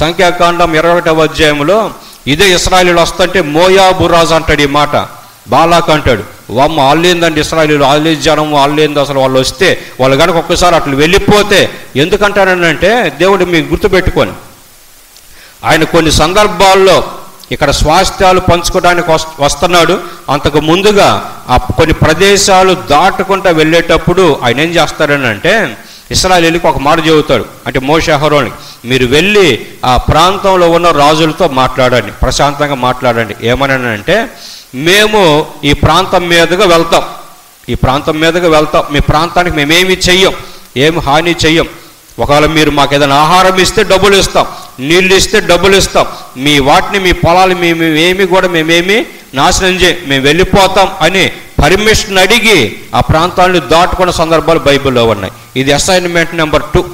సంఖ్యాకాండం ఇరవై ఒకటవ అధ్యాయంలో ఇదే ఇస్రాయలీలు వస్తుంటే మోయాబు రాజు అంటాడు ఈ మాట బాలాక్ అంటాడు వమ్మ వాళ్ళేందండి ఇస్రాయలీలు వాళ్ళే జనం వాళ్ళేంది అసలు వాళ్ళు వస్తే వాళ్ళు కనుక ఒక్కసారి అట్లా వెళ్ళిపోతే ఎందుకంటానంటే దేవుడు మీకు గుర్తుపెట్టుకొని ఆయన కొన్ని సందర్భాల్లో ఇక్కడ స్వాస్థ్యాలు పంచుకోవడానికి వస్- వస్తున్నాడు అంతకు ముందుగా ఆ కొన్ని ప్రదేశాలు దాటుకుంటా వెళ్ళేటప్పుడు ఆయన ఏం చేస్తాడని అంటే ఇస్రాయలీలకు ఒక మాట చెబుతాడు అంటే మోషహరోని మీరు వెళ్ళి ఆ ప్రాంతంలో ఉన్న రాజులతో మాట్లాడండి ప్రశాంతంగా మాట్లాడండి ఏమనంటే మేము ఈ ప్రాంతం మీదుగా వెళ్తాం ఈ ప్రాంతం మీదుగా వెళ్తాం మీ ప్రాంతానికి మేమేమి చెయ్యం ఏమి హాని చెయ్యం ఒకవేళ మీరు మాకు ఏదైనా ఆహారం ఇస్తే డబ్బులు ఇస్తాం నీళ్ళు ఇస్తే డబ్బులు ఇస్తాం మీ వాటిని మీ పొలాలు మేము ఏమి కూడా మేమేమి నాశనం చేయం మేము వెళ్ళిపోతాం అని పర్మిషన్ అడిగి ఆ ప్రాంతాన్ని దాటుకున్న సందర్భాలు బైబిల్లో ఉన్నాయి ఇది అసైన్మెంట్ నెంబర్ టూ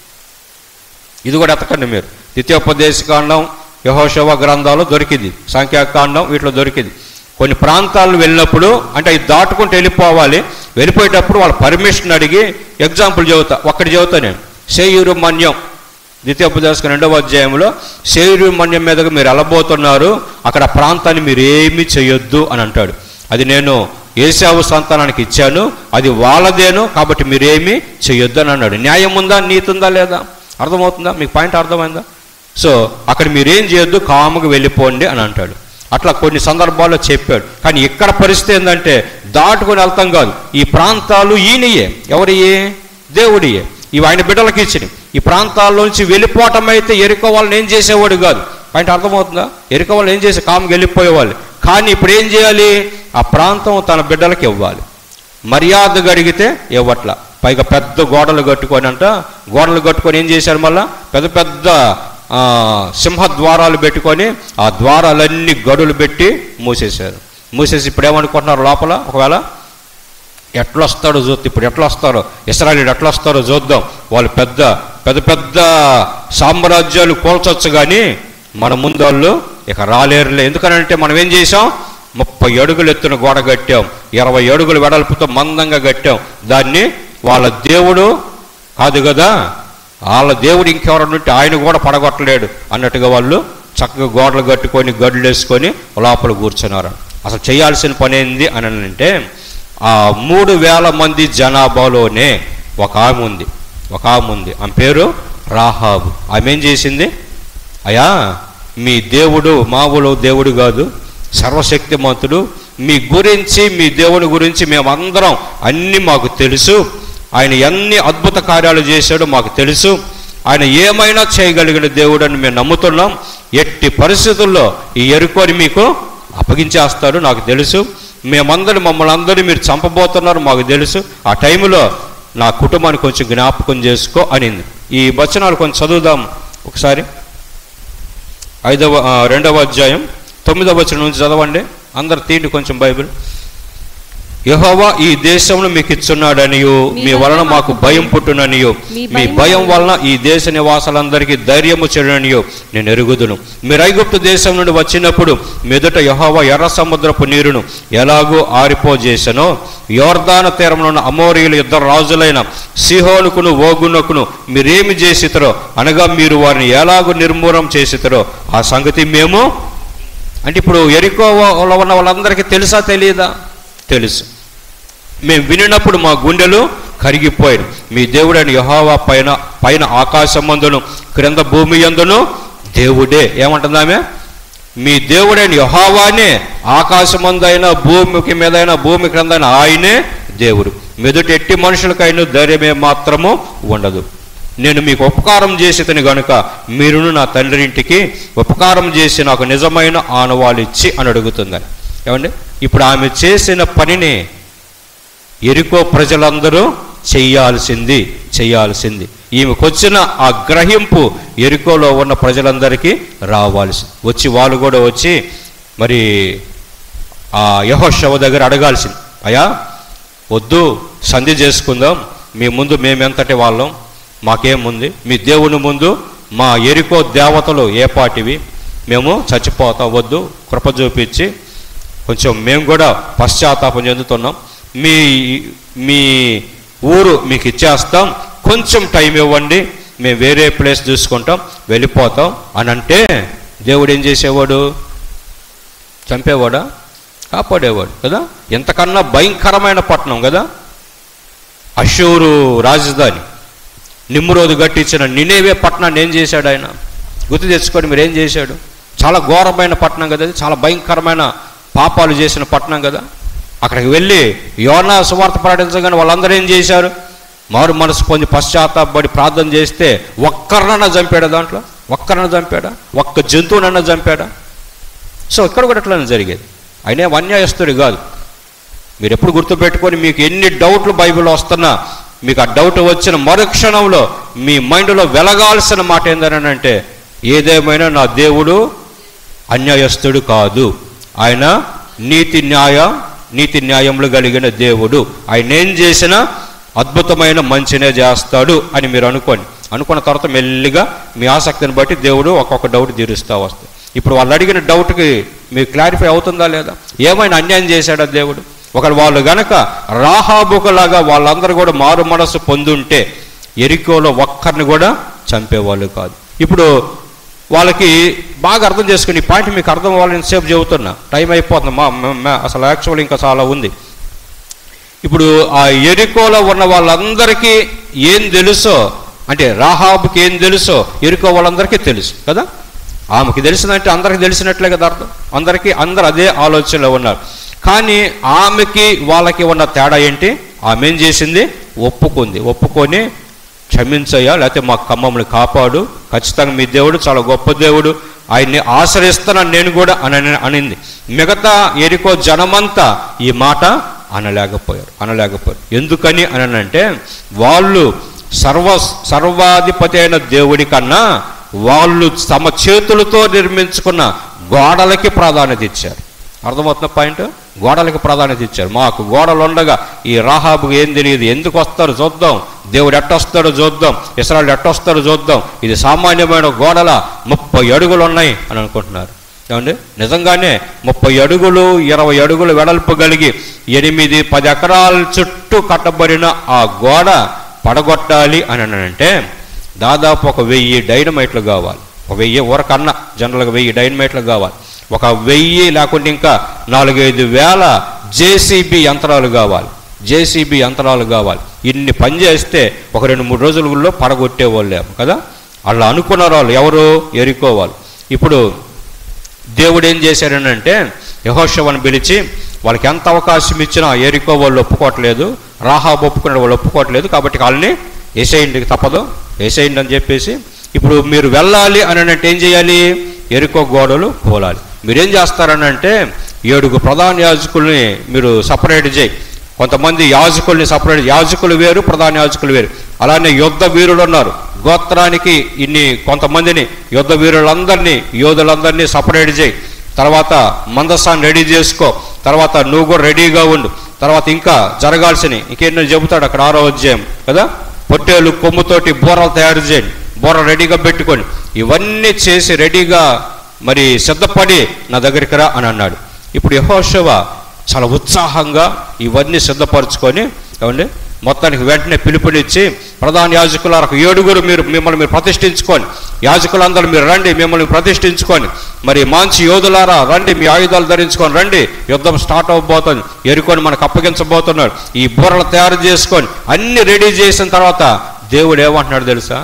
ఇది కూడా ఎతకండి మీరు ద్వితీయోపదేశకాండం యహోశవ గ్రంథాలు దొరికింది సంఖ్యాకాండం వీటిలో దొరికింది కొన్ని ప్రాంతాలు వెళ్ళినప్పుడు అంటే అవి దాటుకుంటూ వెళ్ళిపోవాలి వెళ్ళిపోయేటప్పుడు వాళ్ళ పర్మిషన్ అడిగి ఎగ్జాంపుల్ చెబుతా ఒక్కటి చెబుతా నేను సేయూరు మన్యం ద్వితీయోపదేశం రెండవ అధ్యాయంలో సేయూరు మన్యం మీదగా మీరు వెళ్ళబోతున్నారు అక్కడ ఆ ప్రాంతాన్ని మీరు ఏమీ చేయొద్దు అని అంటాడు అది నేను ఏసావు సంతానానికి ఇచ్చాను అది వాళ్ళదేను కాబట్టి మీరేమీ చేయొద్దు అని అన్నాడు న్యాయం ఉందా నీతి ఉందా లేదా అర్థమవుతుందా మీకు పాయింట్ అర్థమైందా సో అక్కడ మీరేం చేయొద్దు కాముగా వెళ్ళిపోండి అని అంటాడు అట్లా కొన్ని సందర్భాల్లో చెప్పాడు కానీ ఇక్కడ పరిస్థితి ఏంటంటే దాటుకొని వెళ్తాం కాదు ఈ ప్రాంతాలు ఈయనయే ఎవరియే దేవుడియే ఇవి ఆయన బిడ్డలకి ఇచ్చినవి ఈ ప్రాంతాల్లోంచి వెళ్ళిపోవటం అయితే ఎరుక వాళ్ళని ఏం చేసేవాడు కాదు పాయింట్ అర్థమవుతుందా ఎరుక వాళ్ళు ఏం చేసి కాముగా వెళ్ళిపోయేవాళ్ళు కానీ ఇప్పుడు ఏం చేయాలి ఆ ప్రాంతం తన బిడ్డలకి ఇవ్వాలి మర్యాదగా అడిగితే ఇవ్వట్ల పైగా పెద్ద గోడలు కట్టుకొని అంట గోడలు కట్టుకొని ఏం చేశారు మళ్ళా పెద్ద పెద్ద ఆ, సింహద్వారాలు పెట్టుకొని ఆ ద్వారాలన్నీ గడులు పెట్టి మూసేశారు మూసేసి ఇప్పుడు ఏమనుకుంటున్నారు లోపల ఒకవేళ ఎట్లా వస్తాడో చూద్దాం ఇప్పుడు ఎట్లా వస్తారో ఇస్రాయలీలు ఎట్లా వస్తారో చూద్దాం వాళ్ళు పెద్ద పెద్ద పెద్ద సామ్రాజ్యాలు కోల్చొచ్చు కానీ మన ముందు వాళ్ళు ఇక రాలేరులే ఎందుకనంటే మనం ఏం చేసాం ముప్పై అడుగులు ఎత్తున గోడ కట్టాం ఇరవై అడుగులు వెడల్పుతో మందంగా కట్టాం దాన్ని వాళ్ళ దేవుడు కాదు కదా వాళ్ళ దేవుడు ఇంకెవరన్నా ఉంటే ఆయన కూడా పడగొట్టలేడు అన్నట్టుగా వాళ్ళు చక్కగా గోడలు కట్టుకొని గడ్డలు వేసుకొని లోపల కూర్చున్నారు అసలు చేయాల్సిన పని ఏంది అని అంటే ఆ మూడు వేల మంది జనాభాలోనే ఒక ఆమె ఉంది ఒక ఆమె ఉంది ఆమె పేరు రాహాబు ఆమె ఏం చేసింది అయా మీ దేవుడు మామూలు దేవుడు కాదు సర్వశక్తిమంతుడు మీ గురించి మీ దేవుని గురించి మేమందరం అన్నీ మాకు తెలుసు ఆయన ఎన్ని అద్భుత కార్యాలు చేశాడో మాకు తెలుసు ఆయన ఏమైనా చేయగలిగిన దేవుడు అని మేము నమ్ముతున్నాం ఎట్టి పరిస్థితుల్లో ఈ ఎరుకోని మీకు అప్పగించేస్తాడు నాకు తెలుసు మేమందరం మమ్మల్ని అందరూ మీరు చంపబోతున్నారు మాకు తెలుసు ఆ టైంలో నా కుటుంబాన్ని కొంచెం జ్ఞాపకం చేసుకో అనింది ఈ వచనాలు కొంచెం చదువుదాం ఒకసారి ఐదవ ఆ, రెండవ అధ్యాయం తొమ్మిదవ వచనం నుంచి చదవండి అందరు తీయండి కొంచెం బైబిల్ యెహోవా ఈ దేశంలో మీకు ఇచ్చున్నాడనియు మీ వలన మాకు భయం పుట్టుననియు మీ భయం వలన ఈ దేశ నివాసులందరికీ ధైర్యము చెడుననియు నేను ఎరుగుదును మీరు ఐగుప్తు దేశం నుండి వచ్చినప్పుడు మెదుట యెహోవా ఎర్ర సముద్రపు నీరును ఎలాగూ ఆరిపోజేసనో యోర్దాన తీరంలో ఉన్న అమోరీయులు ఇద్దరు రాజులైన సిహోనుకును ఓగునకును మీరేమి చేసితరో అనగా మీరు వారిని ఎలాగూ నిర్మూలం చేసితరో ఆ సంగతి మేము అంటే ఇప్పుడు ఎరికోలో ఉన్న వాళ్ళందరికీ తెలుసా తెలియదా తెలుసు మేము వినినప్పుడు మా గుండెలు కరిగిపోయారు మీ దేవుడైన యెహోవా పైన పైన ఆకాశమందును క్రింద భూమి యందును దేవుడే ఏమంటుందామె మీ దేవుడైన యెహోవానే ఆకాశమందైన భూమికి మీదైన భూమి క్రిందైన ఆయనే దేవుడు మెదుటి ఎట్టి మనుషులకైనా ధైర్యమే మాత్రము ఉండదు నేను మీకు ఉపకారం చేసేతని గనుక మీరును నా తండ్రి ఇంటికి ఉపకారం చేసి నాకు నిజమైన ఆనవాళ్ళు ఇచ్చి అని అడుగుతుందని ఏమండి ఇప్పుడు ఆమె చేసిన పనిని ఎరుకో ప్రజలందరూ చెయ్యాల్సింది చెయ్యాల్సింది ఈమెకు వచ్చిన ఆ గ్రహింపు ఎరుకోలో ఉన్న ప్రజలందరికీ రావాల్సి వచ్చి వాళ్ళు కూడా వచ్చి మరి ఆ యహోశవ దగ్గర అడగాల్సింది అయ్యా వద్దు సంధి చేసుకుందాం మీ ముందు మేమెంతటి వాళ్ళం మాకేముంది మీ దేవుని ముందు మా ఎరుకో దేవతలు ఏ పాటివి మేము చచ్చిపోతాం వద్దు కృప చూపించి కొంచెం మేము కూడా పశ్చాత్తాపం చెందుతున్నాం మీ మీ ఊరు మీకు ఇచ్చేస్తాం కొంచెం టైం ఇవ్వండి మేము వేరే ప్లేస్ చూసుకుంటాం వెళ్ళిపోతాం అని అంటే దేవుడు ఏం చేసేవాడు చంపేవాడా కాపాడేవాడు కదా ఎంతకన్నా భయంకరమైన పట్టణం కదా అషూరు రాజధాని నిమ్రోదు గట్టించిన నినేవే పట్టణాన్ని ఏం చేశాడు ఆయన గుర్తు తెచ్చుకొని మీరు ఏం చేశాడు చాలా ఘోరమైన పట్టణం కదా అది చాలా భయంకరమైన పాపాలు చేసిన పట్టణం కదా అక్కడికి వెళ్ళి యోనా సువార్త ప్రకటించగానే వాళ్ళందరూ ఏం చేశారు మారు మనసు పొంది పశ్చాత్తాపడి ప్రార్థన చేస్తే ఒక్కరినన్నా చంపాడా దాంట్లో ఒక్కరినన్నా చంపాడా ఒక్క జంతువునన్నా చంపాడా సో ఇక్కడ కూడా అట్లనే జరిగేది అయినా అన్యాయస్తుడు కాదు మీరు ఎప్పుడు గుర్తుపెట్టుకొని మీకు ఎన్ని డౌట్లు బైబిల్ వస్తున్నా మీకు ఆ డౌట్ వచ్చిన మరుక్షణంలో మీ మైండ్లో వెలగాల్సిన మాట ఏంటనంటే ఏదేమైనా నా దేవుడు అన్యాయస్తుడు కాదు ఆయన నీతి న్యాయ నీతి న్యాయములు కలిగిన దేవుడు ఆయన ఏం చేసినా అద్భుతమైన మంచినే చేస్తాడు అని మీరు అనుకోండి అనుకున్న తర్వాత మెల్లిగా మీ ఆసక్తిని బట్టి దేవుడు ఒక్కొక్క డౌట్ తీరుస్తూ వస్తాయి ఇప్పుడు వాళ్ళు అడిగిన డౌట్కి మీకు క్లారిఫై అవుతుందా లేదా ఏమైనా అన్యాయం చేశాడా దేవుడు ఒకరు వాళ్ళు గనక రాహాబుకలాగా వాళ్ళందరూ కూడా మారు మనసు పొందుంటే ఎరికోలో ఒక్కరిని కూడా చంపేవాళ్ళు కాదు ఇప్పుడు వాళ్ళకి బాగా అర్థం చేసుకుని ఈ పాయింట్ మీకు అర్థం అవ్వాలని సేపు చెబుతున్నా టైం అయిపోతుంది మా మా- మా- అసలు యాక్చువల్ ఇంకా చాలా ఉంది ఇప్పుడు ఆ ఎరికోలో ఉన్న వాళ్ళందరికీ ఏం తెలుసో అంటే రాహాబుకి ఏం తెలుసో ఎరుకో వాళ్ళందరికీ తెలుసు కదా ఆమెకి తెలిసిందంటే అందరికీ తెలిసినట్లే కదా అర్థం అందరికీ అందరు అదే ఆలోచనలో ఉన్నారు కానీ ఆమెకి వాళ్ళకి ఉన్న తేడా ఏంటి ఆమె ఏం చేసింది ఒప్పుకుంది ఒప్పుకొని క్షమించయ్యా లేకపోతే మా కమ్మల్ని కాపాడు ఖచ్చితంగా మీ దేవుడు చాలా గొప్ప దేవుడు ఆయన్ని ఆశ్రయిస్తున్నాను నేను కూడా అని అనింది మిగతా ఎరికో జనమంతా ఈ మాట అనలేకపోయారు అనలేకపోయారు ఎందుకని అని అంటే వాళ్ళు సర్వ సర్వాధిపతి అయిన దేవుడి కన్నా వాళ్ళు తమ చేతులతో నిర్మించుకున్న గోడలకి ప్రాధాన్యత ఇచ్చారు అర్థమవుతున్న పాయింట్ గోడలకు ప్రాధాన్యత ఇచ్చారు మాకు గోడలు ఉండగా ఈ రాహాబుకు ఏం తెలియదు ఎందుకు వస్తారో చూద్దాం దేవుడు ఎట్టొస్తాడో చూద్దాం ఇస్రాయల్ ఎట్టొస్తాడో చూద్దాం ఇది సామాన్యమైన గోడల ముప్పై అడుగులు ఉన్నాయి అని అనుకుంటున్నారు ఏమండి నిజంగానే ముప్పై అడుగులు ఇరవై అడుగులు వెడల్పు కలిగి ఎనిమిది పది ఎకరాల చుట్టూ కట్టబడిన ఆ గోడ పడగొట్టాలి అని అంటే దాదాపు ఒక వెయ్యి డైనమైట్లు కావాలి ఒక వెయ్యి ఊరకన్నా జనరల్గా వెయ్యి డైనమైట్లు కావాలి ఒక వెయ్యి లేకుంటే ఇంకా నాలుగైదు వేల జేసీబీ యంత్రాలు కావాలి జేసీబీ యంత్రాలు కావాలి ఇన్ని పని చేస్తే ఒక రెండు మూడు రోజులలో పడగొట్టేవాళ్ళేమో కదా అలా అనుకున్నారు వాళ్ళు ఎవరు ఎరుకోవాలి ఇప్పుడు దేవుడు ఏం చేశాడనంటే యహోశవను పిలిచి వాళ్ళకి ఎంత అవకాశం ఇచ్చినా ఏరికో వాళ్ళు ఒప్పుకోవట్లేదు రాహాబ్ ఒప్పుకునే వాళ్ళు ఒప్పుకోవట్లేదు కాబట్టి వాళ్ళని వేసేయండి తప్పదు వేసేయండి అని చెప్పేసి ఇప్పుడు మీరు వెళ్ళాలి అని అంటే ఏం చేయాలి ఎరుకో గోడలు కోలాలి మీరేం చేస్తారనంటే ఏడుగు ప్రధాన యాజకుల్ని మీరు సపరేట్ చేయి కొంతమంది యాజకుల్ని సపరేట్ యాజకులు వేరు ప్రధాన యాజకులు వేరు అలానే యుద్ధ వీరులు ఉన్నారు గోత్రానికి ఇన్ని కొంతమందిని యుద్ధ వీరులందరినీ యోధులందరినీ సపరేట్ చేయి తర్వాత మందస్సాన్ని రెడీ చేసుకో తర్వాత నువ్వు కూడా రెడీగా ఉండు తర్వాత ఇంకా జరగాల్సిన ఇంకేంటో చెబుతాడు అక్కడ ఆరో అధ్యాయం కదా పొట్టేలు కొమ్ముతోటి బోరలు తయారు చేయండి బోర రెడీగా పెట్టుకొని ఇవన్నీ చేసి రెడీగా మరి సిద్ధపడి నా దగ్గరికి రా అని అన్నాడు ఇప్పుడు యహోశవ చాలా ఉత్సాహంగా ఇవన్నీ సిద్ధపరచుకొని ఏమండి మొత్తానికి వెంటనే పిలుపునిచ్చి ప్రధాన యాజకులకు ఏడుగురు మీరు మిమ్మల్ని మీరు ప్రతిష్ఠించుకొని యాజకులందరూ మీరు రండి మిమ్మల్ని ప్రతిష్ఠించుకొని మరి మంచి యోధులారా రండి మీ ఆయుధాలు ధరించుకొని రండి యుద్ధం స్టార్ట్ అవ్వబోతుంది ఎరుకొని మనకు అప్పగించబోతున్నాడు ఈ బుర్రలు తయారు చేసుకొని అన్ని రెడీ చేసిన తర్వాత దేవుడు ఏమంటున్నాడు తెలుసా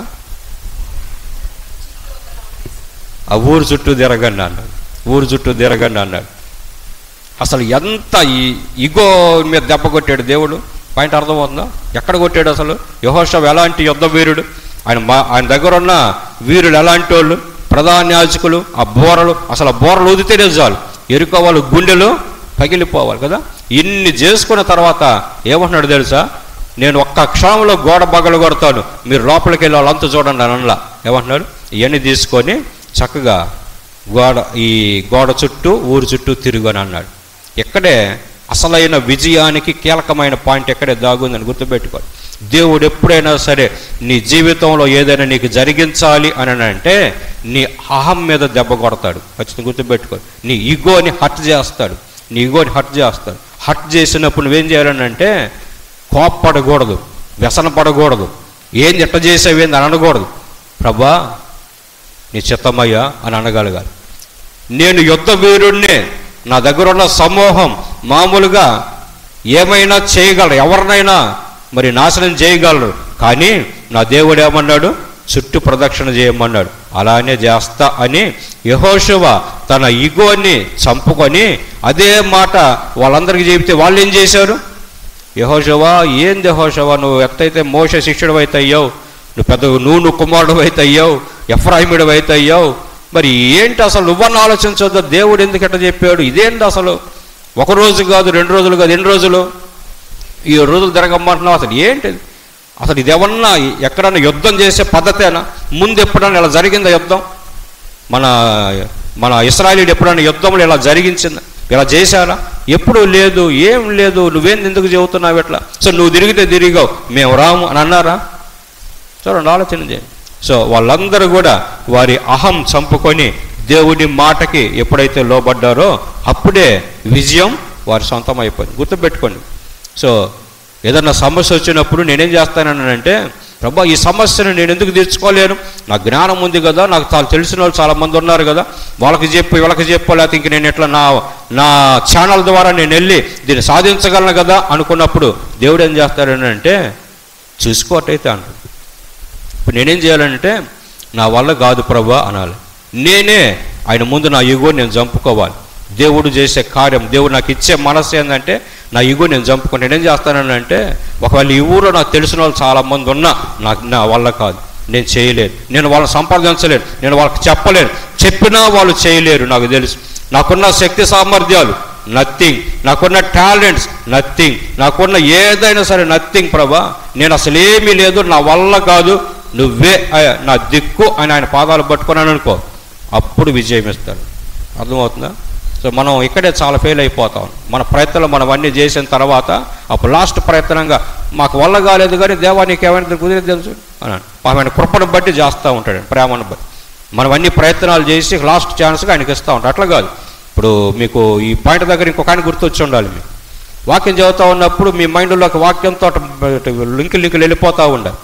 ఆ ఊరు చుట్టూ తిరగండి అన్నాడు ఊరు చుట్టూ తిరగండి అన్నాడు అసలు ఎంత ఈ ఇగో మీద దెబ్బ కొట్టాడు దేవుడు పాయింట్ అర్థమవుతుందా ఎక్కడ కొట్టాడు అసలు యహోషవ్ ఎలాంటి యుద్ధ వీరుడు ఆయన మా ఆయన దగ్గర ఉన్న వీరులు ఎలాంటి వాళ్ళు ప్రధాన యాజకులు ఆ బోరలు అసలు ఆ బోరలు ఊదితేనే చాలు ఎరుకో వాళ్ళు గుండెలు పగిలిపోవాలి కదా ఇన్ని చేసుకున్న తర్వాత ఏమంటున్నాడు తెలుసా నేను ఒక్క క్షణంలో గోడ బగలు కొడతాను మీరు లోపలికి వెళ్ళి వాళ్ళంతా చూడండి అని అనలా ఏమంటున్నాడు ఇవన్నీ తీసుకొని చక్కగా గోడ ఈ గోడ చుట్టూ ఊరు చుట్టూ తిరుగని అన్నాడు ఇక్కడే అసలైన విజయానికి కీలకమైన పాయింట్ ఎక్కడే దాగుందని గుర్తుపెట్టుకోండి దేవుడు ఎప్పుడైనా సరే నీ జీవితంలో ఏదైనా నీకు జరిగించాలి అని అంటే నీ అహం మీద దెబ్బ కొడతాడు ఖచ్చితంగా గుర్తుపెట్టుకో నీ ఈగోని హట్ చేస్తాడు నీ ఈగోని హట్ చేస్తాడు హట్ చేసినప్పుడు నువ్వేం చేయాలని అంటే కోప్పడకూడదు వ్యసన పడకూడదు ఏంది ఎట్ట చేసేవేంది అని అనకూడదు ప్రభా నీ చిత్తమయ్యా అని అనగలగాలి నేను యుద్ధ వీరుణ్ణి నా దగ్గర ఉన్న సమూహం మామూలుగా ఏమైనా చేయగలరు ఎవరినైనా మరి నాశనం చేయగలరు కానీ నా దేవుడు ఏమన్నాడు చుట్టూ ప్రదక్షిణ చేయమన్నాడు అలానే చేస్తా అని యహోశువ తన ఇగోని చంపుకొని అదే మాట వాళ్ళందరికీ చెబితే వాళ్ళు ఏం చేశారు యహోశవా ఏంది యహోశవా నువ్వు ఎత్తైతే మోస శిష్యుడు అయితే అయ్యావు నువ్వు పెద్ద నూనె కుమారుడు అయితే అయ్యావు ఎఫ్రాయిముడు అయితే అయ్యావు మరి ఏంటి అసలు నువ్వన్న ఆలోచించొద్దు దేవుడు ఎందుకు ఎట్లా చెప్పాడు ఇదేంటి అసలు ఒక రోజు కాదు రెండు రోజులు కాదు ఎన్ని రోజులు ఈ రోజులు తిరగమ్మంటున్నావు అసలు ఏంటి ఇది? అసలు ఇది ఏమన్నా ఎక్కడన్నా యుద్ధం చేసే పద్ధతేనా ముందు ఎప్పుడన్నా ఇలా జరిగిందా యుద్ధం మన మన ఇస్రాయలీడు ఎప్పుడైనా యుద్ధంలో ఇలా జరిగించింది ఇలా చేశారా ఎప్పుడు లేదు ఏం లేదు నువ్వేం ఎందుకు చెబుతున్నావు ఎట్లా సో నువ్వు తిరిగితే తిరిగావు మేము రాము అని అన్నారా చూడండి ఆలోచన చేయండి సో వాళ్ళందరూ కూడా వారి అహం చంపుకొని దేవుని మాటకి ఎప్పుడైతే లోబడ్డారో అప్పుడే విజయం వారి సొంతం అయిపోయింది గుర్తుపెట్టుకోండి సో ఏదన్నా సమస్య వచ్చినప్పుడు నేనేం చేస్తానంటే ప్రభా ఈ సమస్యను నేను ఎందుకు తీర్చుకోలేను నాకు జ్ఞానం ఉంది కదా నాకు చాలా తెలిసిన వాళ్ళు చాలా మంది ఉన్నారు కదా వాళ్ళకి చెప్పి వీళ్ళకి చెప్పు లేకపోతే ఇంక నేను ఎట్లా నా నా ఛానల్ ద్వారా నేను వెళ్ళి దీన్ని సాధించగలను కదా అనుకున్నప్పుడు దేవుడు ఏం చేస్తాడని చూసుకోవటైతే అంటాడు ఇప్పుడు నేనేం చేయాలంటే నా వల్ల కాదు ప్రభా అనాలి నేనే ఆయన ముందు నా ఇగో నేను చంపుకోవాలి దేవుడు చేసే కార్యం దేవుడు నాకు ఇచ్చే మనసు ఏంటంటే నా ఇగో నేను చంపుకొని నేనేం చేస్తానంటే ఒకవేళ ఈ ఊరిలో నాకు తెలిసిన వాళ్ళు చాలామంది ఉన్నా నాకు నా వల్ల కాదు నేను చేయలేను నేను వాళ్ళని సంపాదించలేను నేను వాళ్ళకి చెప్పలేను చెప్పినా వాళ్ళు చేయలేరు నాకు తెలుసు నాకున్న శక్తి సామర్థ్యాలు నథింగ్ నాకున్న టాలెంట్స్ నథింగ్ నాకున్న ఏదైనా సరే నథింగ్ ప్రభా నేను అసలు ఏమీ లేదు నా వల్ల కాదు నువ్వే ఆ, నా దిక్కు అని ఆయన పాదాలు పట్టుకున్నాను అనుకో అప్పుడు విజయం ఇస్తాడు అర్థమవుతుందా సో మనం ఇక్కడే చాలా ఫెయిల్ అయిపోతాం మన ప్రయత్నాలు మనం అన్నీ చేసిన తర్వాత అప్పుడు లాస్ట్ ప్రయత్నంగా మాకు వల్ల కాలేదు కానీ దేవా నీకు ఏమైనా కుదిరేది తెలుసు అని ఆయన కృపను బట్టి చేస్తూ ఉంటాడు ప్రేమను బట్టి మనం అన్ని ప్రయత్నాలు చేసి లాస్ట్ ఛాన్స్గా ఆయనకి ఇస్తూ ఉంటాం అట్లా కాదు ఇప్పుడు మీకు ఈ పాయింట్ దగ్గర ఇంకొక ఆయన గుర్తొచ్చి ఉండాలి మీకు వాక్యం చదువుతూ ఉన్నప్పుడు మీ మైండ్లోకి వాక్యంతో లింక్ లింకులు వెళ్ళిపోతూ ఉండాలి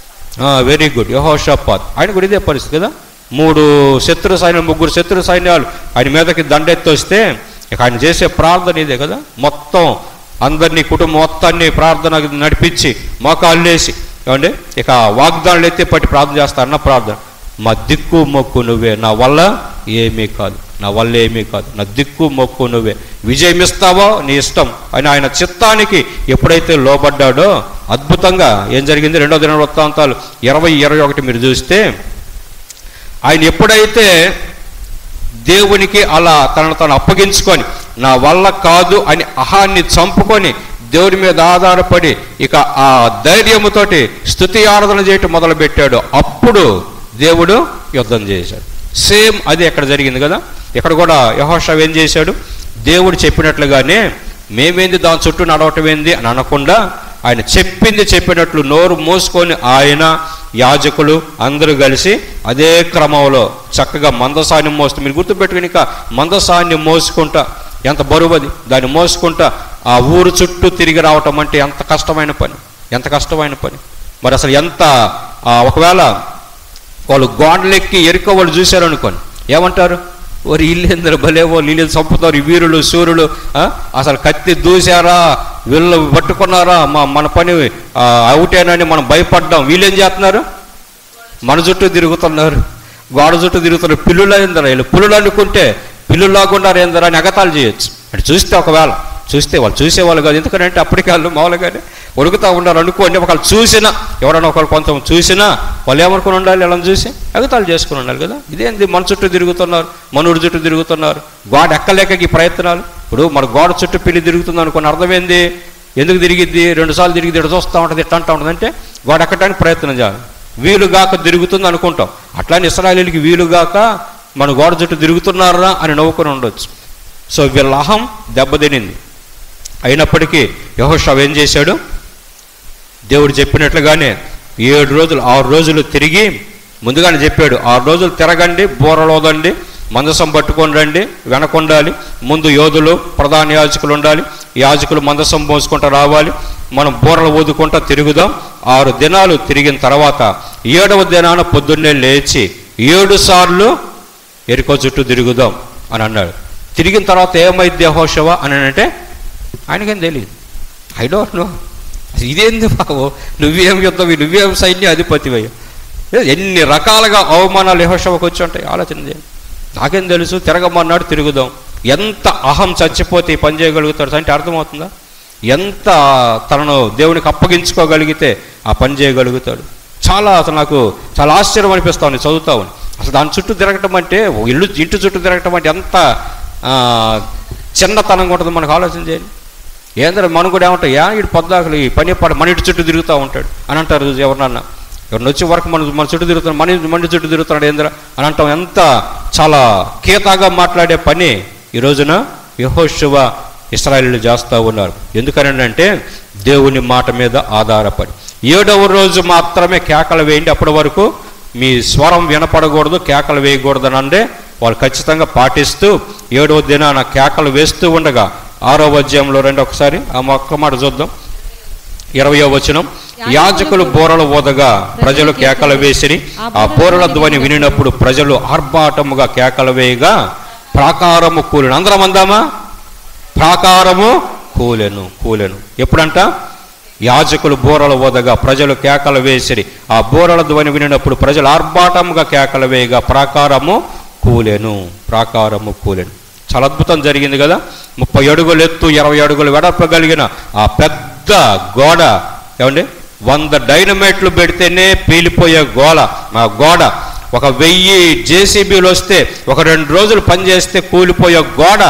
వెరీ గుడ్ యహోషాపాద్ ఆయన కూడా ఇదే పరిస్థితి కదా మూడు శత్రు సైన్యాలు ముగ్గురు శత్రు సైన్యాలు ఆయన మీదకి దండెత్తి వస్తే ఇక ఆయన చేసే ప్రార్థన ఇదే కదా మొత్తం అందరినీ కుటుంబం మొత్తాన్ని ప్రార్థన నడిపించి మోకాళ్ళేసి ఏమండి ఇక వాగ్దానాలు ఎత్తి పట్టి ప్రార్థన చేస్తారన్న ప్రార్థన మా దిక్కు మొక్కు నువ్వే నా వల్ల ఏమీ కాదు నా వల్ల ఏమీ కాదు నా దిక్కు మొక్కు నువ్వే విజయం ఇస్తావో నీ ఇష్టం అని ఆయన చిత్తానికి ఎప్పుడైతే లోబడ్డాడో అద్భుతంగా ఏం జరిగింది రెండో దిన వృత్తాంతాలు ఇరవై ఇరవై ఒకటి మీరు చూస్తే ఆయన ఎప్పుడైతే దేవునికి అలా తనను తను అప్పగించుకొని నా వల్ల కాదు అని అహాన్ని చంపుకొని దేవుడి మీద ఆధారపడి ఇక ఆ ధైర్యముతోటి స్థుతి ఆరాధన చేయటం మొదలుపెట్టాడు అప్పుడు దేవుడు యుద్ధం చేశాడు సేమ్ అది ఎక్కడ జరిగింది కదా ఇక్కడ కూడా యహోషావ్ ఏం చేశాడు దేవుడు చెప్పినట్లుగానే మేమేంది దాని చుట్టూ నడవటం ఏంది అని అనకుండా ఆయన చెప్పింది చెప్పినట్లు నోరు మూసుకొని ఆయన యాజకులు అందరూ కలిసి అదే క్రమంలో చక్కగా మందసాన్ని మోస్తూ మీరు గుర్తుపెట్టుకుని ఇక మందసాన్ని మోసుకుంటా ఎంత బరువు అది దాన్ని మోసుకుంటా ఆ ఊరు చుట్టూ తిరిగి రావటం అంటే ఎంత కష్టమైన పని ఎంత కష్టమైన పని మరి అసలు ఎంత ఆ, ఒకవేళ వాళ్ళు గోడలెక్కి ఎరుక వాళ్ళు చూశారు అనుకోండి ఏమంటారు ఓరి ఇల్లేందరు భలే వాళ్ళు ఇల్లు చంపుతారు ఈ వీరులు సూర్యులు ఆ? అసలు కత్తి దూశారా వీళ్ళు పట్టుకున్నారా మా మన పని ఆ, అవుటేనని మనం భయపడ్డాం వీళ్ళేం చేస్తున్నారు మన చుట్టూ తిరుగుతున్నారు గోడ చుట్టూ తిరుగుతున్నారు పిల్లులు అయిందరా వీళ్ళు పుల్లులు అనుకుంటే పిల్లులాగున్నారు ఏందరా అని ఎగతాలు చేయొచ్చు అంటే చూస్తే ఒకవేళ చూస్తే వాళ్ళు చూసేవాళ్ళు కాదు ఎందుకంటే అప్పటికే వాళ్ళు మామూలుగానే ఉడుకుతా ఉన్నారు అనుకోండి ఒకళ్ళు చూసినా ఎవరైనా ఒకళ్ళు కొంత చూసినా వాళ్ళు ఏమనుకుని ఉండాలి ఇలా చూసి ఎగతాలు చేసుకుని ఉండాలి కదా ఇదేంది మన చుట్టూ తిరుగుతున్నారు మనూరు చుట్టూ తిరుగుతున్నారు గోడ ఎక్కలేక ఈ ప్రయత్నాలు ఇప్పుడు మన గోడ చుట్టూ పిల్లి తిరుగుతుంది అనుకుని అర్థమైంది ఎందుకు తిరిగిద్ది రెండు సార్లు తిరిగి ఇటు చూస్తూ ఉంటుంది ఇట్లా అంటూ ఉంటుంది అంటే గోడ ఎక్కడానికి ప్రయత్నం చేయాలి వీలుగాక తిరుగుతుంది అనుకుంటాం అట్లానే ఇస్రాయలీలకి వీలుగాక మన గోడ చుట్టూ తిరుగుతున్నారా అని నవ్వుకొని ఉండొచ్చు సో వీళ్ళ అహం దెబ్బతినింది అయినప్పటికీ యహోషావ్ ఏం చేశాడు దేవుడు చెప్పినట్లుగానే ఏడు రోజులు ఆరు రోజులు తిరిగి ముందుగానే చెప్పాడు ఆరు రోజులు తిరగండి బూరలోదండి మందసం పట్టుకొని రండి వెనకుండాలి ముందు యోధులు ప్రధాన యాజకులు ఉండాలి యాజకులు మందసం మోసుకుంటూ రావాలి మనం బూరలు ఊదుకుంటా తిరుగుదాం ఆరు దినాలు తిరిగిన తర్వాత ఏడవ దినాన పొద్దున్నే లేచి ఏడు సార్లు ఎరుకో చుట్టూ తిరుగుదాం అని అన్నాడు తిరిగిన తర్వాత ఏమైంది యెహోషువ అని అంటే ఆయనకేం తెలియదు ఐ డోంట్ నో ఇదేంది బాబు నువ్వేం యుద్ధం నువ్వేం సైన్య అధిపతివయ్యా ఎన్ని రకాలుగా అవమానాలు యహోషవకు వచ్చి ఉంటాయి ఆలోచన చేయండి నాకేం తెలుసు తిరగమన్నాడు తిరుగుదాం ఎంత అహం చచ్చిపోతే ఈ పని చేయగలుగుతాడు అంటే అర్థమవుతుందా ఎంత తనను దేవునికి అప్పగించుకోగలిగితే ఆ పని చేయగలుగుతాడు చాలా అసలు నాకు చాలా ఆశ్చర్యం అనిపిస్తా ఉంది చదువుతా ఉంది అసలు దాని చుట్టూ తిరగటం అంటే ఓ ఇల్లు ఇంటి చుట్టూ తిరగటం అంటే ఎంత ఆ, చిన్నతనంగా ఉంటుంది మనకు ఆలోచన చేయండి ఏంద్ర మనం కూడా ఏమంటాం యా ఇటు పొద్దాకలు ఈ పని పడ మన ఇంటి చుట్టూ తిరుగుతూ ఉంటాడు అని అంటారు ఎవరినన్నా ఎవరిని వచ్చే వరకు మన మన చుట్టూ తిరుగుతున్నాడు మన ఇంటి- మన ఇంటి చుట్టూ తిరుగుతున్నాడు ఏంద్ర అని అంటాం ఎంత చాలా కీతాగా మాట్లాడే పని ఈ రోజున యహోశివ ఇస్రాయలు చేస్తూ ఉన్నారు ఎందుకని అంటే దేవుని మాట మీద ఆధారపడి ఏడవ రోజు మాత్రమే కేకలు వేయండి అప్పటి వరకు మీ స్వరం వినపడకూడదు కేకలు వేయకూడదు అని అంటే వాళ్ళు ఖచ్చితంగా పాటిస్తూ ఏడవ దినాన కేకలు వేస్తూ ఉండగా ఆరో అధ్యాయంలో రెండు ఒకసారి ఆ ఒక్క మాట చూద్దాం ఇరవయో వచనం యాజకులు బోరలు ఓదగా ప్రజలు కేకలు వేసిరి ఆ బోరల ధ్వని వినినప్పుడు ప్రజలు ఆర్భాటముగా కేకలు వేయగా ప్రాకారము కూలెను అందరం అందామా ప్రాకారము కూలెను కూలెను ఎప్పుడంట యాజకులు బోరలు ఓదగా ప్రజలు కేకలు వేసిరి ఆ బోరల ధ్వని వినినప్పుడు ప్రజలు ఆర్భాటముగా కేకలు వేయగా ప్రాకారము కూలెను ప్రాకారము కూలెను చాలా అద్భుతం జరిగింది కదా ముప్పై అడుగులు ఎత్తు ఇరవై అడుగులు వెడపగలిగిన ఆ పెద్ద గోడ ఏమండి వంద డైనమైట్లు పెడితేనే పేలిపోయే గోడ ఆ గోడ ఒక వెయ్యి జేసీబీలు వస్తే ఒక రెండు రోజులు పనిచేస్తే కూలిపోయే గోడ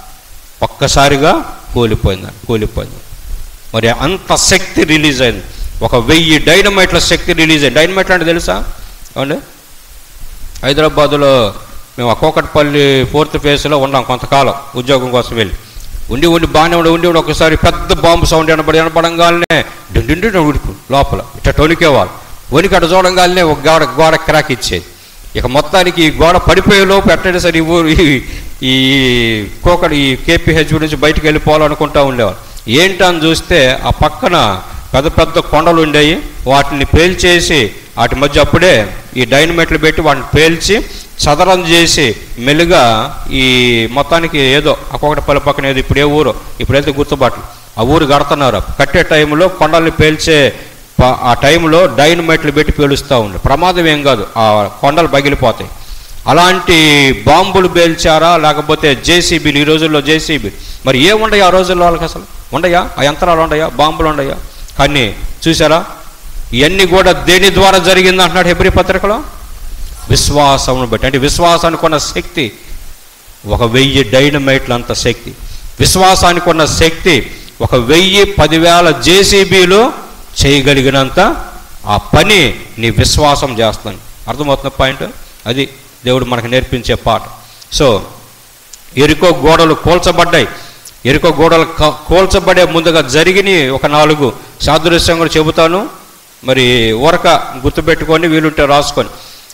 ఒక్కసారిగా కూలిపోయింది కూలిపోయింది మరి అంత శక్తి రిలీజ్ అయింది ఒక వెయ్యి డైనమైట్ల శక్తి రిలీజ్ అయింది డైనమైట్లు అంటే తెలుసా ఏమండి హైదరాబాదులో మేము ఆ కోకట్పల్లి ఫోర్త్ ఫేజ్లో ఉన్నాం కొంతకాలం ఉద్యోగం కోసం వెళ్ళి ఉండి ఉండి బాగానే ఉండి ఉండి ఉండి ఒకసారి పెద్ద బాంబు సౌండ్ వినపడి వినపడంగానే డిండి ఉడుకు లోపల ఇట్లా టొనికేవాళ్ళు వణికి అటు చూడంగానే ఒక గోడ గోడ క్రాక్ ఇచ్చేది ఇక మొత్తానికి ఈ గోడ పడిపోయే లోపు ఎట్టయినా సరే ఈ ఊరు ఈ ఈ కోకడు ఈ కేపీహెచ్ నుంచి బయటికి వెళ్ళిపోవాలనుకుంటా ఉండేవాళ్ళు ఏంటని చూస్తే ఆ పక్కన పెద్ద పెద్ద కొండలు ఉండేవి వాటిని పేల్చేసి వాటి మధ్య అప్పుడే ఈ డైనమైట్లు పెట్టి వాటిని పేల్చి చదరం చేసి మెల్లిగా ఈ మొత్తానికి ఏదో అక్కొకటిపల్లి పక్కన ఏదో ఇప్పుడు ఏ ఊరు ఇప్పుడైతే గుర్తుబాట్లు ఆ ఊరు కడుతున్నారు కట్టే టైంలో కొండల్ని పేల్చే ప- ఆ టైంలో డైనమైట్లు పెట్టి పేలుస్తూ ఉండే ప్రమాదం ఏం కాదు ఆ కొండలు పగిలిపోతాయి అలాంటి బాంబులు పేల్చారా లేకపోతే జేసీబీలు ఈ రోజుల్లో జేసీబీ మరి ఏముండయా ఆ రోజుల్లో వాళ్ళకి అసలు ఉండయా ఆ యంత్రాలు ఉండయా బాంబులు ఉండయా కానీ చూసారా ఇవన్నీ కూడా దేని ద్వారా జరిగింది అంటున్నాడు హెబ్రి పత్రికలో విశ్వాసమును బట్టి అంటే విశ్వాసానికి ఉన్న శక్తి ఒక వెయ్యి డైనమైట్ల అంత శక్తి విశ్వాసానికి ఉన్న శక్తి ఒక వెయ్యి పదివేల జేసీబీలు చేయగలిగినంత ఆ పని నీ విశ్వాసం చేస్తాను అర్థమవుతున్న పాయింట్ అది దేవుడు మనకు నేర్పించే పాట సో ఎరుకో గోడలు కూల్చబడ్డాయి ఎరుకో గోడలు క- కూల్చబడే ముందుగా జరిగిన ఒక నాలుగు సాదృశ్యం కూడా చెబుతాను మరి ఊరక గుర్తుపెట్టుకొని వీలుంటే రాసుకొని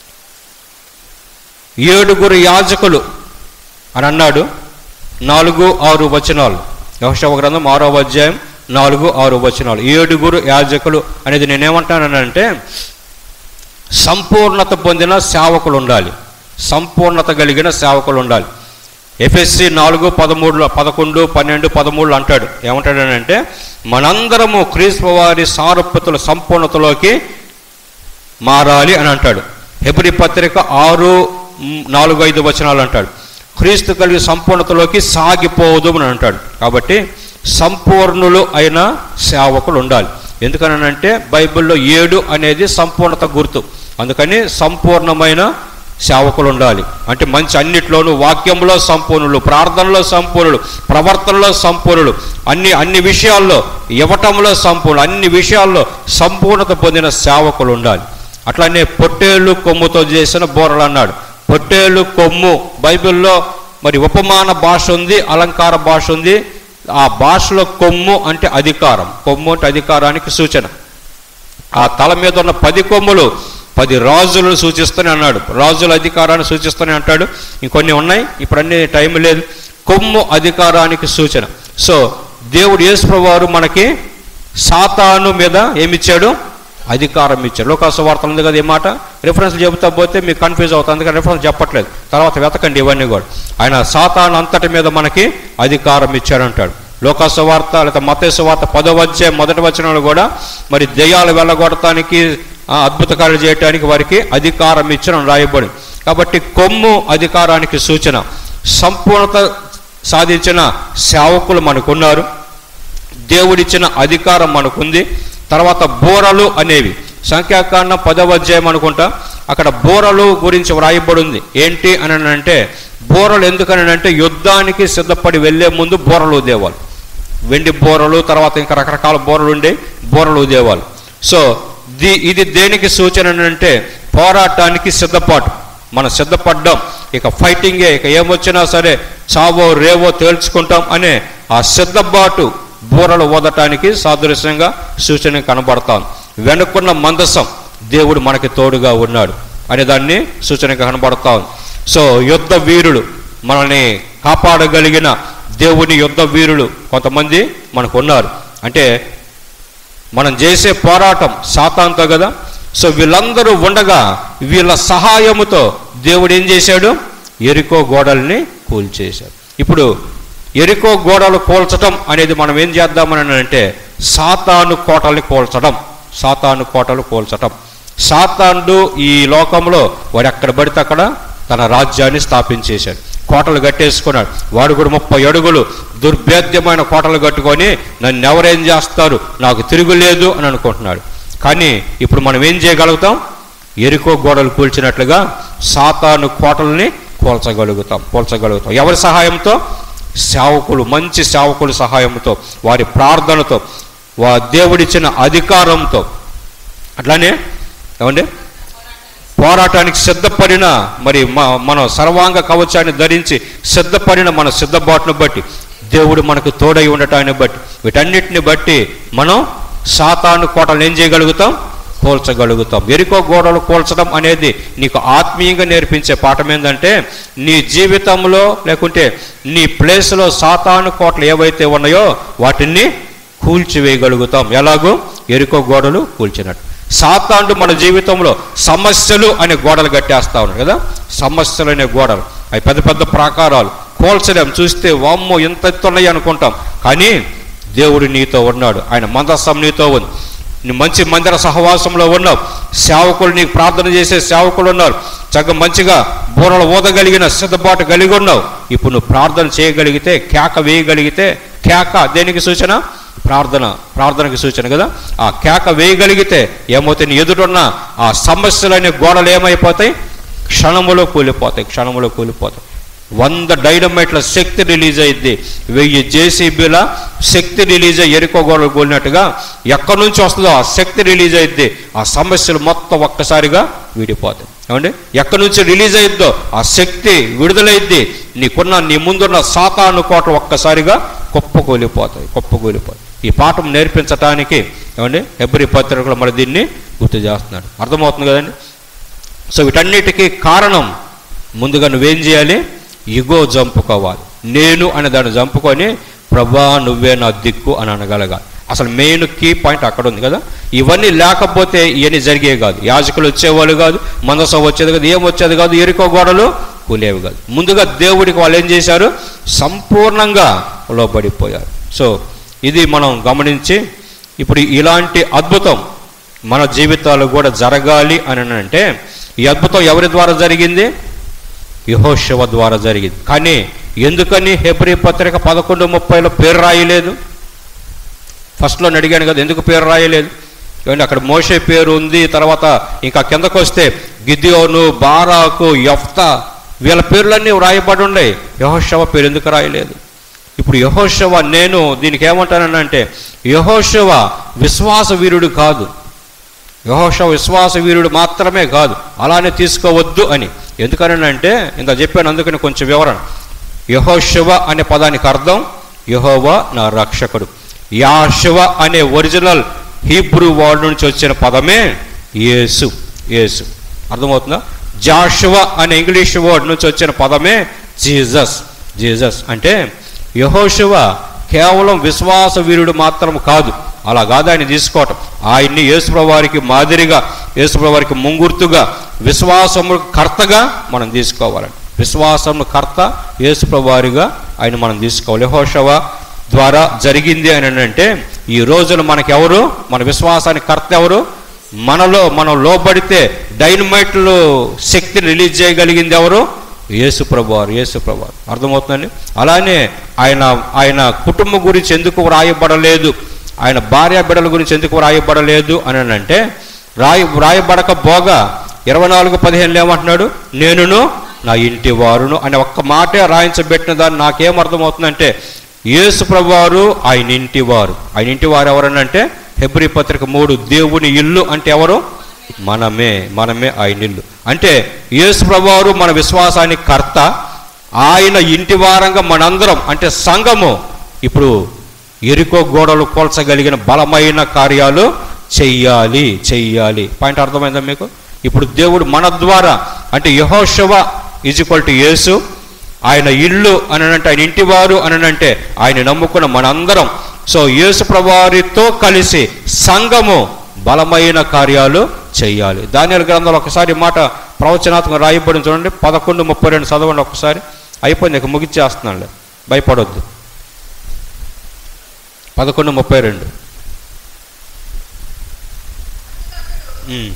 ఏడుగురు యాజకులు అని అన్నాడు నాలుగు ఆరు వచనాలు యహోషవ గ్రంథం ఆరో అధ్యాయం నాలుగు ఆరు వచనాలు ఏడుగురు యాజకులు అనేది నేనేమంటానంటే సంపూర్ణత పొందిన సేవకులు ఉండాలి సంపూర్ణత కలిగిన సేవకులు ఉండాలి ఎఫ్ఎస్సి నాలుగు పదమూడులో పదకొండు పన్నెండు పదమూడులో అంటాడు ఏమంటాడనంటే మనందరము క్రీస్తు వారి సారూప్యతల సంపూర్ణతలోకి మారాలి అని అంటాడు హెబ్రి పత్రిక ఆరు మ్, నాలుగు ఐదు వచనాలు అంటాడు క్రీస్తు కలిగి సంపూర్ణతలోకి సాగిపోదు అని అంటాడు కాబట్టి సంపూర్ణులు అయిన సేవకులు ఉండాలి ఎందుకనంటే బైబిల్లో ఏడు అనేది సంపూర్ణత గుర్తు అందుకని సంపూర్ణమైన సేవకులు ఉండాలి అంటే మంచి అన్నిట్లోనూ వాక్యంలో సంపూర్ణులు ప్రార్థనలో సంపూర్ణులు ప్రవర్తనలో సంపూర్ణులు అన్ని అన్ని విషయాల్లో ఇవ్వటంలో సంపూర్ణ అన్ని విషయాల్లో సంపూర్ణత పొందిన సేవకులు ఉండాలి అట్లానే పొట్టేళ్ళు కొమ్ముతో చేసిన బోరలు అన్నాడు పొట్టేళ్ళు కొమ్ము బైబిల్లో మరి ఉపమాన భాష ఉంది అలంకార భాష ఉంది ఆ భాషలో కొమ్ము అంటే అధికారం కొమ్ము అంటే అధికారానికి సూచన ఆ తల మీద ఉన్న పది కొమ్ములు పది రాజులను సూచిస్తూనే అన్నాడు రాజుల అధికారాన్ని సూచిస్తూనే అంటాడు ఇంకొన్ని ఉన్నాయి ఇప్పుడు అన్ని టైం లేదు కొమ్ము అధికారానికి సూచన సో దేవుడు యేసుప్రభు వారు మనకి సాతాను మీద ఏమిచ్చాడు అధికారం ఇచ్చారు లోకాసు వార్తలు ఉంది కదా ఈ మాట రిఫరెన్స్ చెబుతా పోతే మీకు కన్ఫ్యూజ్ అవుతుంది అందుకని రిఫరెన్స్ చెప్పట్లేదు తర్వాత వెతకండి ఇవన్నీ కూడా ఆయన సాతాను అంతటి మీద మనకి అధికారం ఇచ్చారంటాడు లోకాసు వార్త లేదా మతేసు వార్త పదో వచ్చే మొదటి వచనంలో కూడా మరి దెయ్యాలు వెళ్ళగొడటానికి ఆ, అద్భుత కార్యాలు చేయడానికి వారికి అధికారం ఇచ్చడం రాయబడి కాబట్టి కొమ్ము అధికారానికి సూచన సంపూర్ణత సాధించిన సేవకులు మనకున్నారు దేవుడిచ్చిన అధికారం మనకుంది తర్వాత బోరలు అనేవి సంఖ్యాకాండం పదవ అధ్యాయం అనుకుంటా అక్కడ బోరలు గురించి వ్రాయబడి ఉంది ఏంటి అని అంటే బోరలు ఎందుకని అంటే యుద్ధానికి సిద్ధపడి వెళ్ళే ముందు బోరలు ఉదేవాళ్ళు వెండి బోరలు తర్వాత ఇంకా రకరకాల బోరలు ఉండే బోరలు ఉదేవాళ్ళు సో ది ఇది దేనికి సూచన అని అంటే పోరాటానికి సిద్ధపాటు మనం సిద్ధపడ్డాం ఇక ఫైటింగే ఇక ఏమొచ్చినా సరే చావో రేవో తేల్చుకుంటాం అనే ఆ సిద్ధపాటు బూరలు ఊదటానికి సాదృశ్యంగా సూచన కనబడతాం వెనుకున్న మందసం దేవుడు మనకి తోడుగా ఉన్నాడు అనే దాన్ని సూచనగా కనబడతాం సో యుద్ధ వీరులు మనల్ని కాపాడగలిగిన దేవుని యుద్ధ వీరులు కొంతమంది మనకు ఉన్నారు అంటే మనం చేసే పోరాటం సాతాంతో కదా సో వీళ్ళందరూ ఉండగా వీళ్ళ సహాయముతో దేవుడు ఏం చేశాడు ఎరికో గోడల్ని కూల్చేశాడు ఇప్పుడు ఎరికో గోడలు కూల్చడం అనేది మనం ఏం చేద్దామని అంటే సాతాను కోటల్ని కూల్చడం సాతాను కోటలు కూల్చడం సాతానుడు ఈ లోకంలో వాడు ఎక్కడ పడితే అక్కడ తన రాజ్యాన్ని స్థాపించేశాడు కోటలు కట్టేసుకున్నాడు వాడు కూడా ముప్పై అడుగులు దుర్భేద్యమైన కోటలు కట్టుకొని నన్ను ఎవరేం చేస్తారు నాకు తిరుగులేదు అని అనుకుంటున్నాడు కానీ ఇప్పుడు మనం ఏం చేయగలుగుతాం ఎరుకో గోడలు కూల్చినట్లుగా సాతాను కోటల్ని కూల్చగలుగుతాం కూల్చగలుగుతాం ఎవరి సహాయంతో సేవకులు మంచి సేవకుల సహాయంతో వారి ప్రార్థనతో వా దేవుడిచ్చిన అధికారంతో అట్లానే ఏమండి పోరాటానికి సిద్ధపడిన మరి మ- మనం సర్వాంగ కవచాన్ని ధరించి సిద్ధపడిన మన సిద్ధబాటును బట్టి దేవుడు మనకు తోడై ఉండటాన్ని బట్టి వీటన్నిటిని బట్టి మనం సాతాను కోటలు ఏం చేయగలుగుతాం కూల్చగలుగుతాం ఎరుకో గోడలు కూల్చడం అనేది నీకు ఆత్మీయంగా నేర్పించే పాఠం ఏంటంటే నీ జీవితంలో లేకుంటే నీ ప్లేస్లో సాతాను కోటలు ఏవైతే ఉన్నాయో వాటిని కూల్చివేయగలుగుతాం ఎలాగో ఎరుకో గోడలు కూల్చినట్టు సాతాండు మన జీవితంలో సమస్యలు అనే గోడలు కట్టేస్తా ఉన్నాడు కదా సమస్యలు అనే గోడలు అవి పెద్ద పెద్ద ప్రాకారాలు కోల్చలేం చూస్తే వామ్మో ఇంత ఎత్తున్నాయి అనుకుంటాం కానీ దేవుడు నీతో ఉన్నాడు ఆయన మందస్సం నీతో ఉంది నీ మంచి మందిర సహవాసంలో ఉన్నావు సేవకులు నీకు ప్రార్థన చేసే సేవకులు ఉన్నారు చక్కగా మంచిగా బూరలు ఊదగలిగిన సిద్ధపాటు కలిగి ఉన్నావు ఇప్పుడు నువ్వు ప్రార్థన చేయగలిగితే కేక వేయగలిగితే కేక దేనికి సూచన ప్రార్థన ప్రార్థనకి సూచన కదా ఆ కేక వేయగలిగితే ఏమవుతాయి నీ ఎదురున్న ఆ సమస్యలనే గోడలు ఏమైపోతాయి క్షణములో కూలిపోతాయి క్షణములో కూలిపోతాయి వంద డైనమైట్ల శక్తి రిలీజ్ అయింది వెయ్యి జేసీబీల శక్తి రిలీజ్ అయ్యి ఎరుకో గోడలు కూలినట్టుగా ఎక్కడి నుంచి వస్తుందో ఆ శక్తి రిలీజ్ అయింది ఆ సమస్యలు మొత్తం ఒక్కసారిగా వీడిపోతాయి ఏమండి ఎక్కడి నుంచి రిలీజ్ అయ్యిద్దో ఆ శక్తి విడుదలైద్ది నీకున్న నీ ముందున్న సాతాను కోట ఒక్కసారిగా కుప్పకూలిపోతాయి కుప్పకూలిపోతాయి ఈ పాఠం నేర్పించటానికి ఏమండి ఎబ్రి పత్రికలు మరి దీన్ని గుర్తు చేస్తున్నాడు అర్థమవుతుంది కదండి సో వీటన్నిటికీ కారణం ముందుగా నువ్వేం చేయాలి ఇగో చంపుకోవాలి నేను అనే దాన్ని చంపుకొని ప్రభా నువ్వే నా దిక్కు అని అనగలగాలి అసలు మెయిన్ కీ పాయింట్ అక్కడ ఉంది కదా ఇవన్నీ లేకపోతే ఇవన్నీ జరిగేవి కాదు యాజకులు వచ్చేవాళ్ళు కాదు మందసం వచ్చేది కాదు ఏం వచ్చేది కాదు ఎరుకో గోడలు కూలేవి కాదు ముందుగా దేవుడికి వాళ్ళు ఏం చేశారు సంపూర్ణంగా లోబడిపోయారు సో ఇది మనం గమనించి ఇప్పుడు ఇలాంటి అద్భుతం మన జీవితాలు కూడా జరగాలి అని అంటే ఈ అద్భుతం ఎవరి ద్వారా జరిగింది యహోశివ ద్వారా జరిగింది కానీ ఎందుకని హెబ్రి పత్రిక పదకొండు ముప్పైలో పేరు రాయలేదు ఫస్ట్లో నేను అడిగాను కదా ఎందుకు పేరు రాయలేదు ఏమండి అక్కడ మోషే పేరు ఉంది తర్వాత ఇంకా కిందకు వస్తే గిద్యోను బారాకు యఫ్తా వీళ్ళ పేర్లన్నీ రాయబడి ఉన్నాయి యహోశవ పేరు ఎందుకు రాయలేదు ఇప్పుడు యహోశవ నేను దీనికి ఏమంటానంటే యహోశవ విశ్వాస వీరుడు కాదు యహోష విశ్వాస వీరుడు మాత్రమే కాదు అలానే తీసుకోవద్దు అని ఎందుకనంటే ఇంత చెప్పాను అందుకని కొంచెం వివరణ యహోశివ అనే పదానికి అర్థం యహోవా నా రక్షకుడు యాశివ అనే ఒరిజినల్ హీబ్రూ వర్డ్ నుంచి వచ్చిన పదమే యేసు యేసు అర్థమవుతుందా జాషువ అనే ఇంగ్లీష్ వర్డ్ నుంచి వచ్చిన పదమే జీసస్ జీసస్ అంటే యహోశివ కేవలం విశ్వాస వీరుడు మాత్రం కాదు అలా కాదు ఆయన తీసుకోవటం ఆయన్ని యేసుప్రభు వారికి మాదిరిగా యేసుప్రభు వారికి ముంగుర్తుగా విశ్వాసము కర్తగా మనం తీసుకోవాలండి విశ్వాసము కర్త యేసుప్రభు వారిగా ఆయన మనం తీసుకోవాలి యెహోషువ ద్వారా జరిగింది అని అంటే ఈ రోజున మనకెవరు మన విశ్వాసానికి కర్త ఎవరు మనలో మనం లోబడితే డైనమైట్లు శక్తిని రిలీజ్ చేయగలిగింది ఎవరు యేసు ప్రభువారు యేసు ప్రభువారు అర్థమవుతుందండి అలానే ఆయన ఆయన కుటుంబం గురించి ఎందుకు వ్రాయబడలేదు ఆయన భార్య బిడ్డల గురించి ఎందుకు వ్రాయబడలేదు అని అంటే రాయి వ్రాయబడకపోగా ఇరవై నాలుగు పదిహేనులో ఏమంటున్నాడు నేనును నా ఇంటి వారును అనే ఒక్క మాటే రాయించబెట్టిన దాన్ని నాకేం అర్థమవుతుందంటే యేసు ప్రభువారు ఆయన ఇంటి వారు ఆయన ఇంటి వారు ఎవరనంటే హెబ్రి పత్రిక మూడు దేవుని ఇల్లు అంటే ఎవరు మనమే మనమే ఆయన ఇల్లు అంటే యేసు ప్రభువారు మన విశ్వాసానికి కర్త ఆయన ఇంటి వారంగా మనందరం అంటే సంఘము ఇప్పుడు ఎరుకో గోడలు కోల్చగలిగిన బలమైన కార్యాలు చెయ్యాలి చెయ్యాలి పాయింట్ అర్థమైందా మీకు ఇప్పుడు దేవుడు మన ద్వారా అంటే యహోశవ ఈజ్ ఈక్వల్ టు యేసు ఆయన ఇల్లు అని అంటే ఆయన ఇంటివారు అని అంటే ఆయన నమ్ముకున్న మనందరం సో యేసు ప్రభువారితో కలిసి సంఘము బలమైన కార్యాలు చెయ్యాలి దానియాల గ్రంథంలో ఒకసారి ఈ మాట ప్రవచనాత్మక రాయబడి చూడండి పదకొండు ముప్పై రెండు చదవండి ఒకసారి అయిపోయింది ఇక ముగిచ్చేస్తున్నానులే భయపడొద్దు పదకొండు ముప్పై రెండు ఉమ్.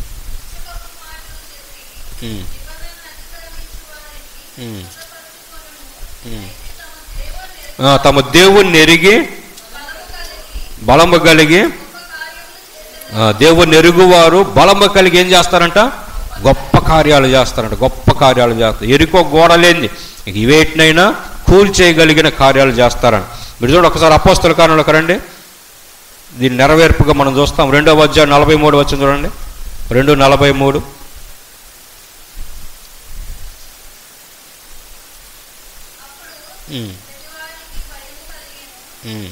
ఉమ్. ఉమ్. ఉమ్. ఆ, తమ దేవుణ్ణి ఎరిగి బలము కలిగి ఆ, దేవుణ్ణి ఎరుగువారు బలము కలిగి ఏం చేస్తారంట గొప్ప కార్యాలు చేస్తారంట గొప్ప కార్యాలు చేస్తారు ఎరుకో గోడలేంది ఇక ఇవేటినైనా కూల్చేయగలిగిన కార్యాలు చేస్తారని మీరు చూడండి ఒకసారి అపోస్తుల కారణంలోకి రండి దీని నెరవేర్పుగా మనం చూస్తాం రెండవ అధ్యాయం నలభై మూడు వచ్చింది చూడండి రెండు నలభై మూడు ఉమ్. ఉమ్.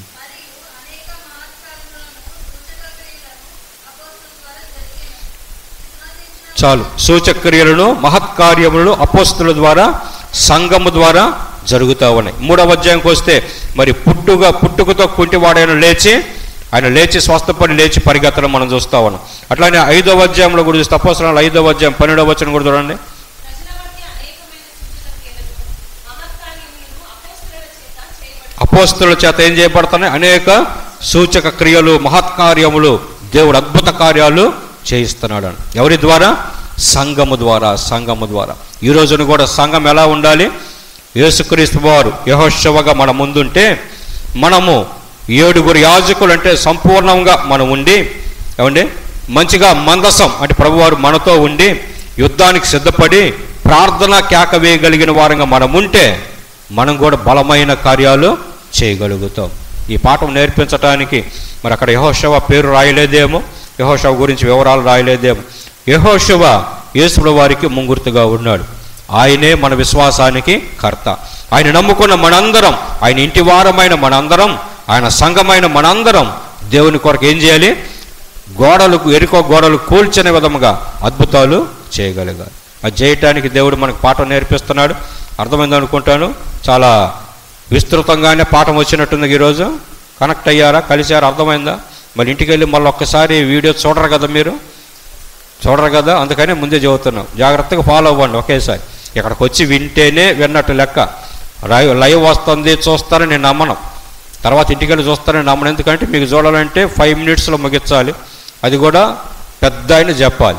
చాలు సూచక్రియలను మహత్కార్యములను అపోస్తుల ద్వారా సంఘము ద్వారా జరుగుతూ ఉన్నాయి మూడవ అధ్యాయంకి వస్తే మరి పుట్టుగా పుట్టుకతో కుంటివాడైన లేచి ఆయన లేచి స్వస్థపడి లేచి పరిగెత్తడం మనం చూస్తా ఉన్నాం అట్లానే ఐదవ అధ్యాయంలో కూడా చూస్తే అపోస్తుల ఐదవ అధ్యాయం పన్నెండవ వచ్చిన కూడా చూడండి ప్రజల మధ్య అనేకమైన సూచన క్రియలను మహత్కార్యములను అపోస్తలుల చేత చేయబడి అపోస్తుల చేత ఏం చేయబడుతున్నాయి అనేక సూచక క్రియలు మహత్కార్యములు దేవుడు అద్భుత కార్యాలు చేయిస్తున్నాడు అని ఎవరి ద్వారా సంఘము ద్వారా సంఘము ద్వారా ఈ రోజున కూడా సంఘం ఎలా ఉండాలి యేసుక్రీస్తు వారు యహోశవగా మన ముందుంటే మనము ఏడుగురు యాజకులు అంటే సంపూర్ణంగా మనం ఉండి ఏమండి మంచిగా మందసం అంటే ప్రభువారు మనతో ఉండి యుద్ధానికి సిద్ధపడి ప్రార్థన కేక వేయగలిగిన వారంగా మనం ఉంటే మనం కూడా బలమైన కార్యాలు చేయగలుగుతాం ఈ పాఠం నేర్పించడానికి మరి అక్కడ యహోశవ పేరు రాయలేదేమో యహోశవ గురించి వివరాలు రాయలేదేమో యహోశవ యేసుడు వారికి ముంగుర్తుగా ఉన్నాడు ఆయనే మన విశ్వాసానికి కర్త ఆయన నమ్ముకున్న మనందరం ఆయన ఇంటి వారమైన మనందరం ఆయన సంఘమైన మనందరం దేవుని కొరకు ఏం చేయాలి గోడలకు ఎరుకో గోడలు కూల్చని విధముగా అద్భుతాలు చేయగలిగారు అది చేయటానికి దేవుడు మనకు పాఠం నేర్పిస్తున్నాడు అర్థమైంది అనుకుంటాను చాలా విస్తృతంగానే పాఠం వచ్చినట్టుంది ఈరోజు కనెక్ట్ అయ్యారా కలిశారా అర్థమైందా మరి ఇంటికి వెళ్ళి మళ్ళీ ఒక్కసారి వీడియో చూడరు కదా మీరు చూడరు కదా అందుకని ముందే చదువుతున్నాం జాగ్రత్తగా ఫాలో అవ్వండి ఒకేసారి ఇక్కడికి వచ్చి వింటేనే విన్నట్టు లెక్క లైవ్ లైవ్ వస్తుంది చూస్తారని నేను నమ్మను తర్వాత ఇంటికి వెళ్ళి చూస్తారని నమ్మను ఎందుకంటే మీకు చూడాలంటే ఫైవ్ మినిట్స్లో ముగించాలి అది కూడా పెద్ద ఆయన చెప్పాలి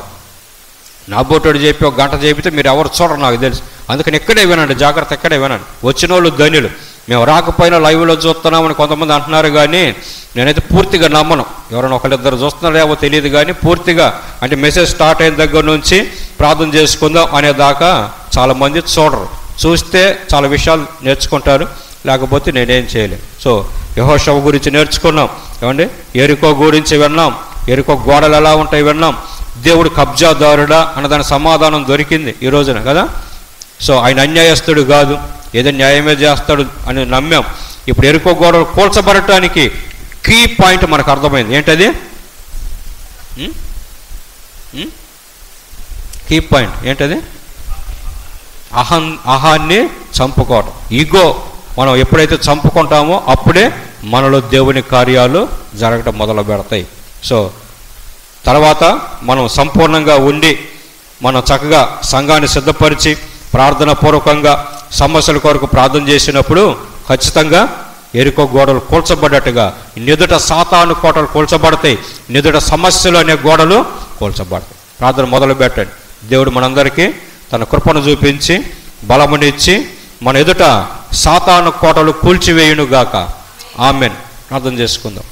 నా బోటోడు చెప్పి ఒక గంట చెబితే మీరు ఎవరు చూడరు నాకు తెలుసు అందుకని ఇక్కడే వినండి జాగ్రత్త ఇక్కడే వినండి వచ్చిన వాళ్ళు ధన్యులు మేము రాకపోయినా లైవ్లో చూస్తున్నామని కొంతమంది అంటున్నారు కానీ నేనైతే పూర్తిగా నమ్మను ఎవరైనా ఒకరిద్దరు చూస్తున్నారేమో తెలియదు కానీ పూర్తిగా అంటే మెసేజ్ స్టార్ట్ అయిన దగ్గర నుంచి ప్రార్థన చేసుకుందాం అనే దాకా చాలామంది చూడరు చూస్తే చాలా విషయాలు నేర్చుకుంటారు లేకపోతే నేనేం చేయలేను సో యహోషవ గురించి నేర్చుకున్నాం ఏమండి ఎరుకో గురించి విన్నాం ఎరుకో గోడలు ఎలా ఉంటాయి విన్నాం దేవుడు కబ్జాదారుడా అన్న దాని సమాధానం దొరికింది ఈ రోజున కదా సో ఆయన అన్యాయస్తుడు కాదు ఏదో న్యాయమే చేస్తాడు అని నమ్మాం ఇప్పుడు ఎరుకో గోడలు కూల్చబడటానికి కీ పాయింట్ మనకు అర్థమైంది ఏంటది కీ పాయింట్ ఏంటది అహం అహాన్ని చంపుకోవడం ఈగో మనం ఎప్పుడైతే చంపుకుంటామో అప్పుడే మనలో దేవుని కార్యాలు జరగడం మొదలు పెడతాయి సో తర్వాత మనం సంపూర్ణంగా ఉండి మనం చక్కగా సంఘాన్ని సిద్ధపరిచి ప్రార్థన పూర్వకంగా సమస్యల కొరకు ప్రార్థన చేసినప్పుడు ఖచ్చితంగా ఎరుకో గోడలు కూల్చబడ్డట్టుగా నిదుట సాతాను కోటలు కూల్చబడతాయి నిదుట సమస్యలు అనే గోడలు కూల్చబడతాయి ప్రార్థన మొదలు పెట్టండి దేవుడు మనందరికీ తన కృపను చూపించి బలమునిచ్చి మన ఎదుట సాతాను కోటలు కూల్చివేయునుగాక ఆమెన్ ప్రార్థన చేసుకుందాం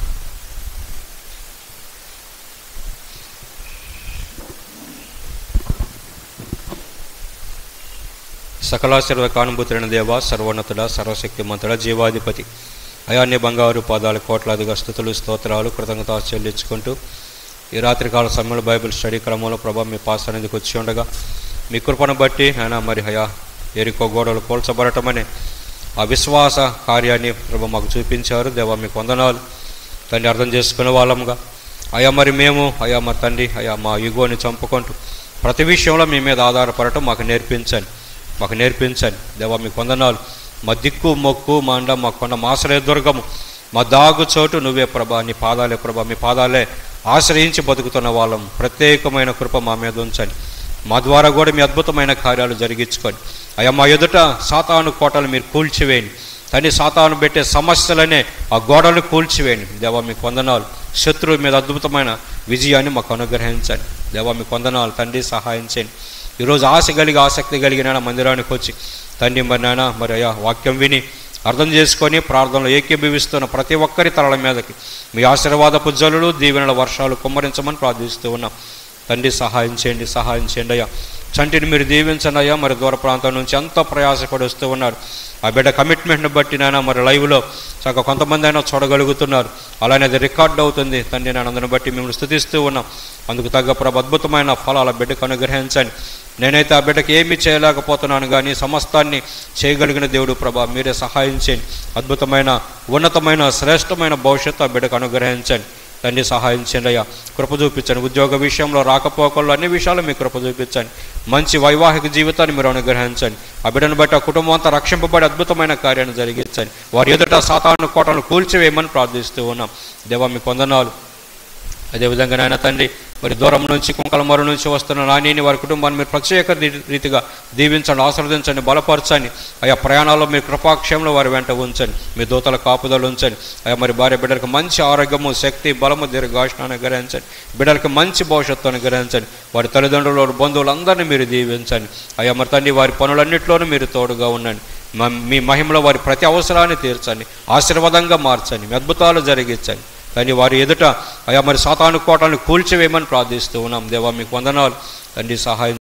సకలాశీర్వ కానుభూతులైన దేవ సర్వోన్నతుడ సర్వశక్తిమంతుడ జీవాధిపతి అయాన్య బంగారు పాదాలు కోట్లాదిగా స్థుతులు స్తోత్రాలు కృతజ్ఞత చెల్లించుకుంటూ ఈ రాత్రికాల సమయంలో బైబిల్ స్టడీ క్రమంలో ప్రభా మీ పాస్ అనేది వచ్చి ఉండగా మీ కృపను బట్టి ఆయన మరి హయా ఎరుకో గోడలు కోల్చబడటమని ఆ విశ్వాస కార్యాన్ని ప్రభు మాకు చూపించారు దేవా మీకు వందనాలు తండ్రి అర్థం చేసుకునే వాళ్ళముగా అయా మరి మేము అయా మరి తండ్రి అయా మా యుగోని చంపుకుంటూ ప్రతి విషయంలో మీ మీద ఆధారపడటం మాకు నేర్పించండి మాకు నేర్పించండి దేవా మీకు వందనాలు మా దిక్కు మొక్కు మా అండ మా కొండ మా ఆశ్రయ దుర్గము మా దాగు చోటు నువ్వే ప్రభా నీ పాదాలే ప్రభా మీ పాదాలే ఆశ్రయించి బతుకుతున్న వాళ్ళం ప్రత్యేకమైన కృప మా మీద ఉంచండి మా ద్వారా కూడా మీ అద్భుతమైన కార్యాలు జరిగించుకోండి అయ్యా మా ఎదుట సాతాను కోటలు మీరు కూల్చివేయండి తండ్రి సాతాను పెట్టే సమస్యలనే ఆ గోడలు కూల్చివేయండి దేవా మీకు వందనాలు శత్రువు మీద అద్భుతమైన విజయాన్ని మాకు అనుగ్రహించండి దేవా మీకు వందనాలు తండ్రి సహాయం చేయండి ఈరోజు ఆశ కలిగి ఆసక్తి కలిగిన మందిరానికి వచ్చి తండ్రి మరి నాయన మరి అయ్యా వాక్యం విని అర్థం చేసుకొని ప్రార్థనలో ఏకీభవిస్తున్న ప్రతి ఒక్కరి తలల మీదకి మీ ఆశీర్వాదపు జల్లులు దీవెనల వర్షాలు కుమ్మరించమని ప్రార్థిస్తూ ఉన్నాం తండ్రి సహాయం చేయండి సహాయం చేయండి అయ్యా చంటిని మీరు దీవించండి అయ్యా మరి దూర ప్రాంతం నుంచి ఎంతో ప్రయాసపడి వస్తూ ఉన్నారు ఆ బిడ్డ కమిట్మెంట్ని బట్టి నాయన మరి లైవ్లో చక్కగా కొంతమంది అయినా చూడగలుగుతున్నారు అలానే అది రికార్డ్ అవుతుంది తండ్రి నేను అందుని బట్టి మిమ్మల్ని స్థుతిస్తూ ఉన్నాం అందుకు తగ్గ ప్రభు అద్భుతమైన ఫలాల బిడ్డకు అనుగ్రహించండి నేనైతే ఆ బిడ్డకి ఏమీ చేయలేకపోతున్నాను కానీ సమస్తాన్ని చేయగలిగిన దేవుడు ప్రభా మీరే సహాయం చేయండి అద్భుతమైన ఉన్నతమైన శ్రేష్టమైన భవిష్యత్తు ఆ బిడ్డకు అనుగ్రహించండి తండ్రి సహాయం చేయండి అయ్యా కృప చూపించండి ఉద్యోగ విషయంలో రాకపోకల్లో అన్ని విషయాలు మీ కృప చూపించండి మంచి వైవాహిక జీవితాన్ని మీరు అనుగ్రహించండి ఆ బిడ్డను బట్టి ఆ కుటుంబం అంతా రక్షింపబడి అద్భుతమైన కార్యాన్ని జరిగించండి వారి ఎదుట సాతాను కోటను కూల్చివేయమని ప్రార్థిస్తూ ఉన్నాం దేవా మీ కొందనాలు అదేవిధంగా నాయన తండ్రి మరి దూరం నుంచి కుంకలమరు నుంచి వస్తున్న నానిని వారి కుటుంబాన్ని మీరు ప్రత్యేక రీ- రీతిగా దీవించండి ఆశీర్వదించండి బలపరచండి ఆయా ప్రయాణాల్లో మీ కృపాక్షయంలో వారి వెంట ఉంచండి మీ దూతల కాపుదలు ఉంచండి ఆయా మరి భార్య బిడ్డలకు మంచి ఆరోగ్యము శక్తి బలము దీర్ఘాషణాన్ని గ్రహించండి బిడ్డలకు మంచి భవిష్యత్తును గ్రహించండి వారి తల్లిదండ్రులు వారి బంధువులందరినీ మీరు దీవించండి అయ్యా మరి తండ్రి వారి పనులన్నింటిలోనూ మీరు తోడుగా ఉండండి మ- మీ మహిమలో వారి ప్రతి అవసరాన్ని తీర్చండి ఆశీర్వాదంగా మార్చండి మీ అద్భుతాలు జరిగించండి కానీ వారి ఎదుట అయా మరి సాతాను కోటలను కూల్చివేయమని ప్రార్థిస్తూ ఉన్నాం దేవా మీకు వందనాలు తండ్రి సహాయం